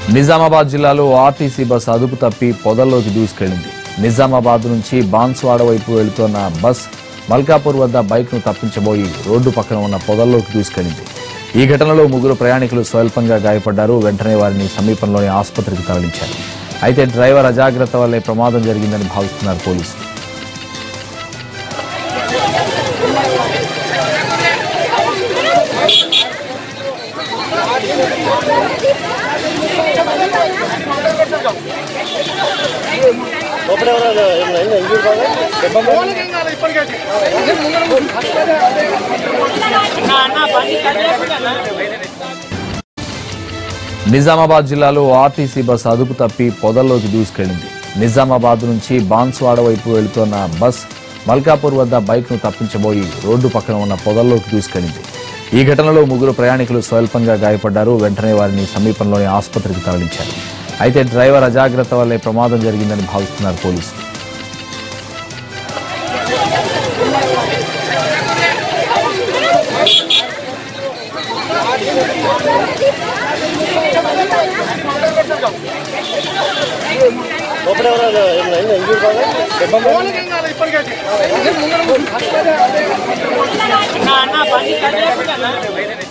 నిజామాబాద్ జిల్లాలో RTC bus అదుపు తప్పి పొదల్లోకి దూసుకెళ్లింది నిజామాబాద్ నుంచి బాన్స్వాడ వైపు వెళుతున్న బస్ మల్కాపూర్ వద్ద బైక్ను తప్పించబోయి రోడ్డు పక్కన ఉన్న పొదల్లోకి దూసుకెళ్లింది ఈ ఘటనలో ముగ్గురు ప్రయాణికులు స్వల్పంగా గాయపడ్డారు వెంటనే వారిని సమీపంలోని ఆసుపత్రికి తరలించారు అయితే డ్రైవర్ అజాగ్రత్త వల్లే ప్రమాదం జరిగిందని భావిస్తున్నారు పోలీసులు లోపల ఎవరైనా ఏమైనా అయిందా? ఇంజూర్ కాదా? దెబ్బ మీద? నిజామాబాద్ జిల్లాలో ఆర్టీసీ బస్ అదుపు తప్పి పొదల్లోకి దూసుకెళ్లింది నిజామాబాద్ నుంచి బాన్స్వాడ వైపు వెళుతున్న బస్ మల్కాపూర్ వద్ద బైక్ను తప్పించబోయి రోడ్డు పక్కన ఉన్న పొదల్లోకి దూసుకెళ్లింది ఈ ఘటనలో ముగ్గురు ప్రయాణికులు స్వల్పంగా గాయపడ్డారు వెంటనే వారిని సమీపంలోని ఆసుపత్రికి తరలించారు అయితే డ్రైవర్ అజాగ్రత్త వల్లే ప్రమాదం జరిగిందని భావిస్తున్నారు పోలీసులు లోపల ఎవరైనా ఏమైనా అయిందా? ఇంజూర్ కాదా? దెబ్బ మీద? అన్న బండి కట్